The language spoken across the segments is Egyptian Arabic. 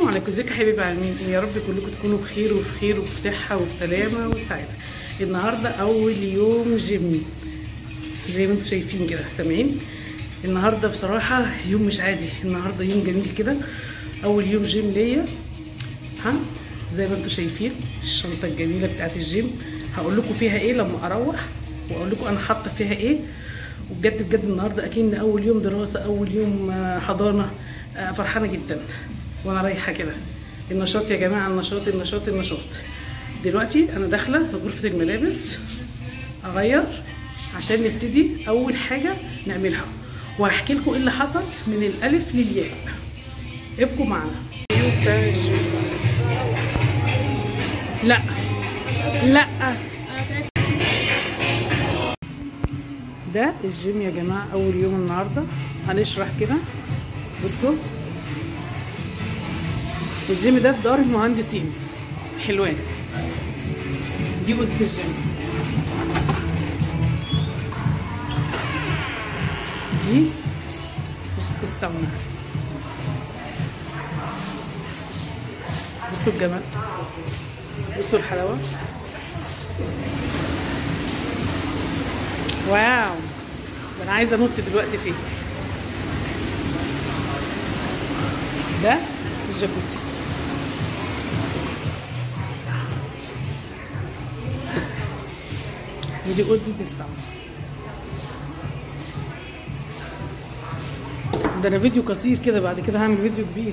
عليكم ازيكم يا حبايبي عاملين ايه يا رب كلكم تكونوا بخير وفي خير وفي صحه وفي سلامه وسعاده النهارده اول يوم جيم زي ما انتم شايفين كده سامعين النهارده بصراحه يوم مش عادي النهارده يوم جميل كده اول يوم جيم ليا ها زي ما انتم شايفين الشنطه الجميله بتاعت الجيم هقول لكم فيها ايه لما اروح واقول لكم انا حاطه فيها ايه وبجد بجد النهارده اكن اول يوم دراسه اول يوم آه، حضانه آه، فرحانه جدا وانا رايحه كده النشاط يا جماعه النشاط النشاط النشاط دلوقتي انا داخله غرفه الملابس اغير عشان نبتدي اول حاجه نعملها وهحكي لكم ايه اللي حصل من الالف للياء ابقوا معنا لا لا ده الجيم يا جماعه اول يوم النهارده هنشرح كده بصوا الجيم ده في دار المهندسين حلوان دي اوضه الجيم دي الساونا بصوا الجمال بصوا الحلاوه واو ده انا عايزه انط دلوقتي فيه ده الجاكوزي ودي اوضه الساونا ده انا فيديو قصير كده بعد كده هعمل فيديو كبير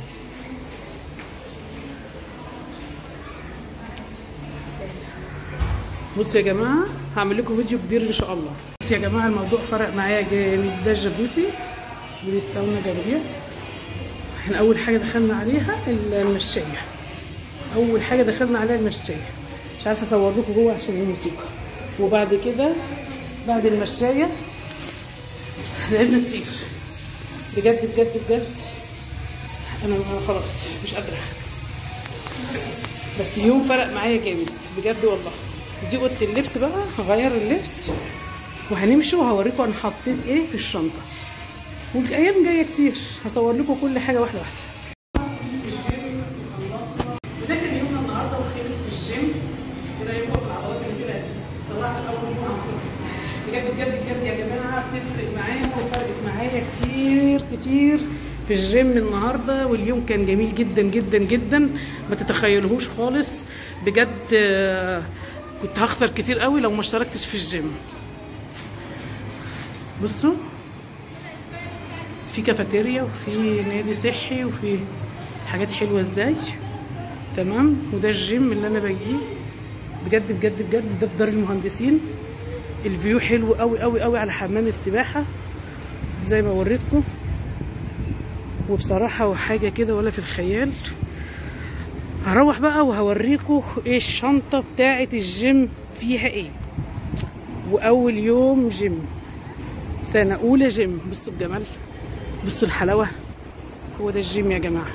بصوا يا جماعه هعمل لكم فيديو كبير ان شاء الله بصوا يا جماعه الموضوع فرق معايا جامد ده الجاكوزي ودي الساونا جنبيها احنا اول حاجه دخلنا عليها المشايه اول حاجه دخلنا عليها المشايه مش عارفه اصور لكم جوه عشان الموسيقى وبعد كده بعد المشايه لعبنا كتير بجد بجد بجد انا أنا خلاص مش قادره بس يوم فرق معايا جامد بجد والله دي اوضه اللبس بقى هغير اللبس وهنمشي وهوريكم انا حطيت ايه في الشنطه والايام جايه كتير هصور لكم كل حاجه واحده واحده وده كان يومنا النهارده وخلص في الجيم كده يوم في العضلات اللي كده طلعت اول يوم بجد بجد بجد يا جماعه بتفرق معايا وفرقت معايا كتير كتير في الجيم النهارده واليوم كان جميل جدا جدا جدا ما تتخيلهوش خالص بجد آه، كنت هخسر كتير قوي لو ما اشتركتش في الجيم بصوا في كافيتيريا وفي نادي صحي وفي حاجات حلوه ازاي تمام وده الجيم اللي انا باجيه بجد بجد بجد ده في دار المهندسين الفيو حلو قوي قوي قوي على حمام السباحه زي ما وريتكم وبصراحه وحاجه كده ولا في الخيال هروح بقى وهوريكم ايه الشنطه بتاعه الجيم فيها ايه واول يوم جيم سنه اولى جيم بصوا الجمال بصوا الحلاوه هو ده الجيم يا جماعه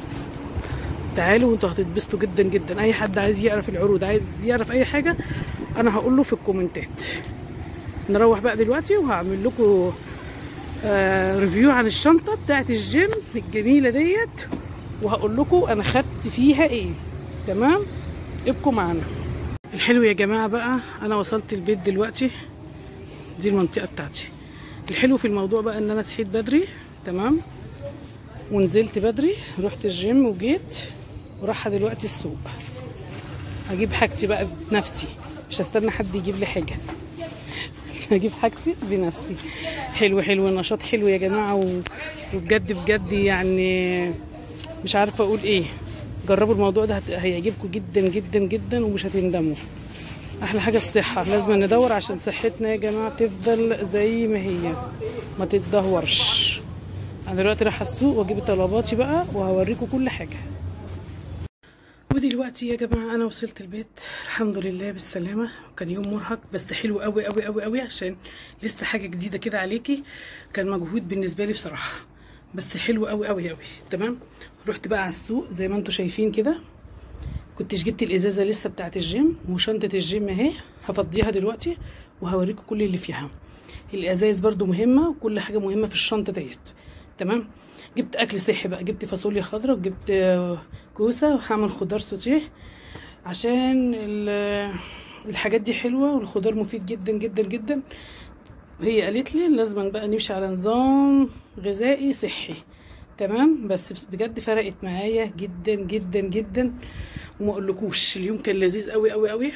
تعالوا وانتوا هتتبسطوا جدا جدا اي حد عايز يعرف العروض عايز يعرف اي حاجه انا هقول له في الكومنتات نروح بقى دلوقتي وهعمل لكم آه ريفيو عن الشنطه بتاعت الجيم الجميله ديت وهقول لكم انا خدت فيها ايه تمام ابقوا معانا الحلو يا جماعه بقى انا وصلت البيت دلوقتي دي المنطقه بتاعتي الحلو في الموضوع بقى ان انا صحيت بدري تمام ونزلت بدري رحت الجيم وجيت ورايحه دلوقتي السوق هجيب حاجتي بقى بنفسي مش هستنى حد يجيب لي حاجه هجيب حاجتي بنفسي حلو حلو النشاط حلو يا جماعه و... وبجد بجد يعني مش عارفه اقول ايه جربوا الموضوع ده هت... هيعجبكم جدا جدا جدا ومش هتندموا احلى حاجه الصحه لازم ندور عشان صحتنا يا جماعه تفضل زي ما هي ما تتدهورش انا دلوقتي رايحه السوق واجيب طلباتي بقى وهوريكم كل حاجه ودلوقتي يا جماعه انا وصلت البيت الحمد لله بالسلامه كان يوم مرهق بس حلو قوي قوي قوي قوي عشان لسه حاجه جديده كده عليكي كان مجهود بالنسبه لي بصراحه بس حلو قوي قوي قوي تمام رحت بقى على السوق زي ما انتم شايفين كده كنتش جبت الازازه لسه بتاعت الجيم وشنطه الجيم اهي هفضيها دلوقتي وهوريكم كل اللي فيها الازايز برضو مهمه وكل حاجه مهمه في الشنطه ديت تمام جبت اكل صحي بقى جبت فاصوليا خضراء وجبت آه، كوسه وهعمل خضار سوتيه عشان ال- الحاجات دي حلوه والخضار مفيد جدا جدا جدا هي قالت لي لازم بقى نمشي على نظام غذائي صحي تمام بس بجد فرقت معايا جدا جدا جدا وما اقولكوش اليوم كان لذيذ قوي قوي قوي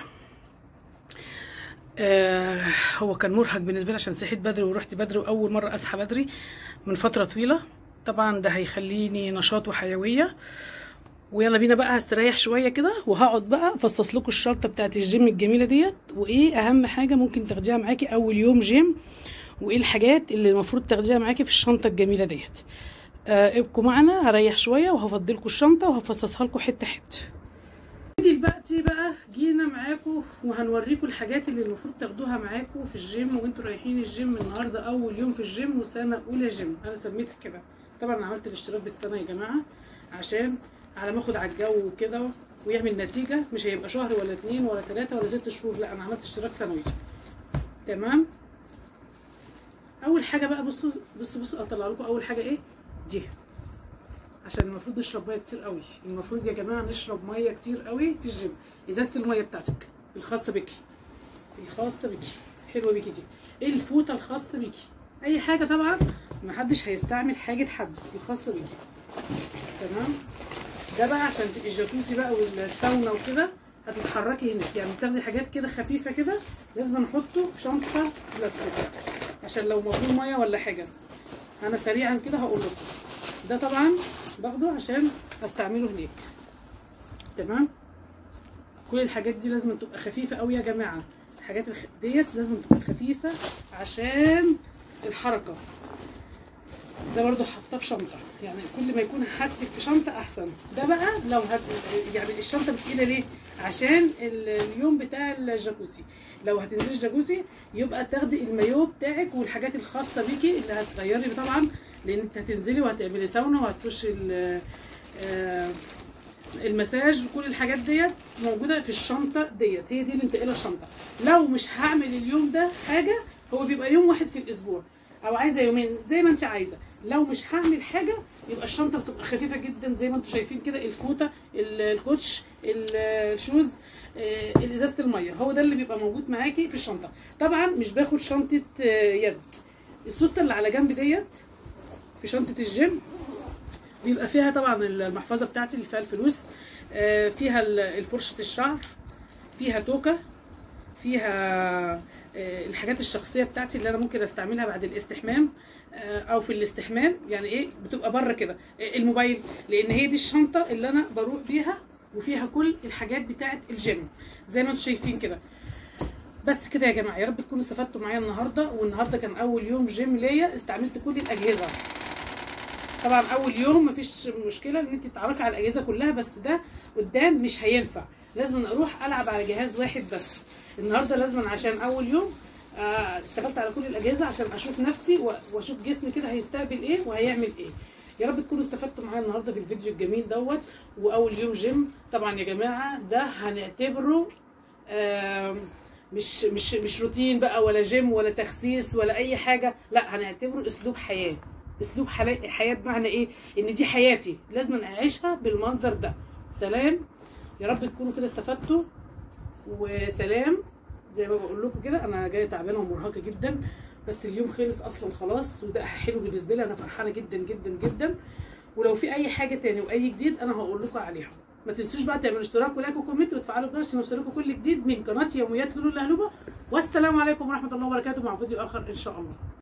آه هو كان مرهق بالنسبه لي عشان صحيت بدري ورحت بدري واول مره اصحى بدري من فتره طويله طبعا ده هيخليني نشاط وحيويه ويلا بينا بقى هستريح شويه كده وهقعد بقى افصص لكم الشنطه بتاعت الجيم الجميله ديت وايه اهم حاجه ممكن تاخديها معاكي اول يوم جيم وايه الحاجات اللي المفروض تاخديها معاكي في الشنطه الجميله ديت آه ابقوا معنا هريح شويه وهفضلكوا الشنطه وهفصصها لكم حته حته دلوقتي بقى جينا معاكم وهنوريكم الحاجات اللي المفروض تاخدوها معاكم في الجيم وانتوا رايحين الجيم النهارده اول يوم في الجيم وسنه اولى جيم انا سميتها كده طبعا أنا عملت الاشتراك بالسنه يا جماعه عشان على ما اخد على الجو وكده ويعمل نتيجه مش هيبقى شهر ولا اتنين ولا تلاته ولا ست شهور لا انا عملت اشتراك سنوي تمام اول حاجه بقى بصوا بصوا بصوا اطلع لكم اول حاجه ايه دي عشان المفروض نشرب ميه كتير قوي المفروض يا جماعه نشرب ميه كتير قوي في الجيم ازازه الميه بتاعتك الخاصه بيكي الخاصه بيكي حلوه بيكي دي ايه الفوطه الخاصه بيكي اي حاجه طبعا محدش هيستعمل حاجه حد الخاصه بيكي تمام ده بقى عشان تبقي الجاكوزي بقى والساونا وكده هتتحركي هناك يعني بتاخدي حاجات كده خفيفه كده لازم نحطه في شنطه بلاستيك عشان لو موجود ميه ولا حاجه انا سريعا كده هقول لكم ده طبعا باخده عشان استعمله هناك تمام كل الحاجات دي لازم تبقى خفيفه قوي يا جماعه الحاجات الخ... ديت لازم تبقى خفيفه عشان الحركه ده برضو حاطاه في شنطه يعني كل ما يكون حاجتك في شنطه احسن ده بقى لو هت... يعني الشنطه بتقيله ليه عشان ال- اليوم بتاع الجاكوزي لو هتنزلي الجاكوزي يبقى تاخدي المايو بتاعك والحاجات الخاصه بيكي اللي هتغيري طبعا لان انت هتنزلي وهتعملي ساونا وهتخشي ال- آه، المساج وكل الحاجات ديت موجوده في الشنطه ديت هي دي اللي متقله الشنطه لو مش هعمل اليوم ده حاجه هو بيبقى يوم واحد في الاسبوع او عايزه يومين زي ما انت عايزه لو مش هعمل حاجه يبقى الشنطه بتبقى خفيفه جدا زي ما انتم شايفين كده الفوطه ال- الكوتش ال- الشوز آه، ازازه الميه هو ده اللي بيبقى موجود معاكي في الشنطه طبعا مش باخد شنطه آه، يد السوسته اللي على جنب ديت في شنطه الجيم بيبقى فيها طبعا المحفظه بتاعتي اللي فيها الفلوس آه، فيها ال- فرشه الشعر فيها توكه فيها آه، الحاجات الشخصيه بتاعتي اللي انا ممكن استعملها بعد الاستحمام آه، او في الاستحمام يعني ايه بتبقى بره كده آه، الموبايل لان هي دي الشنطه اللي انا بروح بيها وفيها كل الحاجات بتاعت الجيم زي ما انتم شايفين كده بس كده يا جماعه يا رب تكونوا استفدتوا معايا النهارده والنهارده كان اول يوم جيم ليا استعملت كل الاجهزه طبعا اول يوم مفيش مشكله ان انت تتعرفي على الاجهزه كلها بس ده قدام مش هينفع لازم اروح العب على جهاز واحد بس النهارده لازم عشان اول يوم آه، اشتغلت على كل الاجهزه عشان اشوف نفسي و- واشوف جسمي كده هيستقبل ايه وهيعمل ايه يا رب تكونوا استفدتوا معايا النهارده في الفيديو الجميل دوت واول يوم جيم طبعا يا جماعه ده هنعتبره آم، مش مش مش روتين بقى ولا جيم ولا تخسيس ولا اي حاجه لا هنعتبره اسلوب حياه اسلوب حلا- حياه بمعنى ايه ان دي حياتي لازم اعيشها بالمنظر ده سلام يا رب تكونوا كده استفدتوا وسلام زي ما بقول لكم كده انا جايه تعبانه ومرهقه جدا بس اليوم خلص اصلا خلاص وده حلو بالنسبه لي انا فرحانه جدا جدا جدا ولو في اي حاجه تاني واي جديد انا هقول لكم عليها ما تنسوش بقى تعملوا اشتراك ولايك وكومنت وتفعلوا الجرس عشان يوصلكم كل جديد من قناه يوميات لولو الاهلوبه والسلام عليكم ورحمه الله وبركاته مع فيديو اخر ان شاء الله